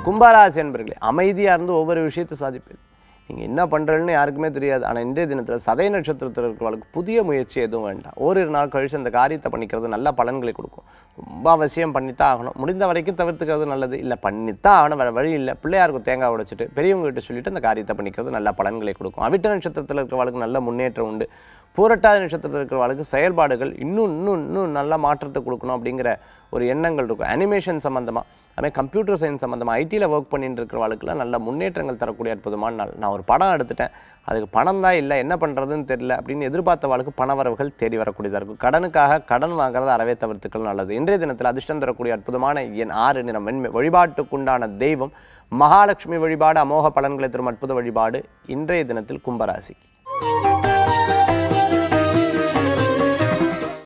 கும்பராசி என்பர்களே அமைதியாக இருந்து ஒவ்வொரு விஷயத்தை சாதிப்பீர்கள் நீங்கள் என்ன பண்ணுறேன்னு யாருக்குமே தெரியாது ஆனால் இன்றைய தினத்தில் சதய நட்சத்திரத்தில் இருக்கிறவங்களுக்கு புதிய முயற்சி எதுவும் வேண்டாம் ஓரிரு நாள் கழிச்சு அந்த காரியத்தை பண்ணிக்கிறது நல்ல பலன்களை கொடுக்கும் ரொம்ப அவசியம் பண்ணித்தான் ஆகணும் முடிந்த வரைக்கும் தவிர்த்துக்கிறது நல்லது இல்லை பண்ணித்தான் ஆகணும் வேறு வழி இல்லை பிள்ளையாருக்கு தேங்காய் உடைச்சிட்டு பெரியவங்க கிட்ட சொல்லிட்டு அந்த காரியத்தை பண்ணிக்கிறது நல்ல பலன்களை கொடுக்கும் அவிட்ட நட்சத்திரத்தில் இருக்கிறவங்களுக்கு நல்ல முன்னேற்றம் உண்டு பூரட்டாதி நட்சத்திரத்தில் இருக்கிறவங்களுக்கு செயல்பாடுகள் இன்னும் இன்னும் இன்னும் நல்ல மாற்றத்தை கொடுக்கணும் அப்படிங்கிற ஒரு எண்ணங்கள் இருக்கும் அனிமேஷன் சம்மந்தமாக அதுமாதிரி கம்ப்யூட்டர் சயின்ஸ் சம்மந்தமாக ஐடியில் ஒர்க் பண்ணிட்டு இருக்கிறவங்களுக்குலாம் நல்ல முன்னேற்றங்கள் தரக்கூடிய அற்புதமான நாள் நான் ஒரு படம் எடுத்துட்டேன் அதுக்கு பணம் தான் இல்லை என்ன பண்ணுறதுன்னு தெரியல அப்படின்னு எதிர்பார்த்தவாளுக்கு பண வரவுகள் தேடி வரக்கூடியதாக இருக்கும் கடனுக்காக கடன் வாங்குறது அறவே தவிர்த்துக்கள் நல்லது இன்றைய தினத்தில் அதிர்ஷ்டம் தரக்கூடிய அற்புதமான எண் ஆறு நிறம் வெண்மை வழிபாட்டுக்குண்டான தெய்வம் மகாலட்சுமி வழிபாடு அமோக பலன்களை தரும் அற்புத வழிபாடு இன்றைய தினத்தில் கும்பராசிக்கு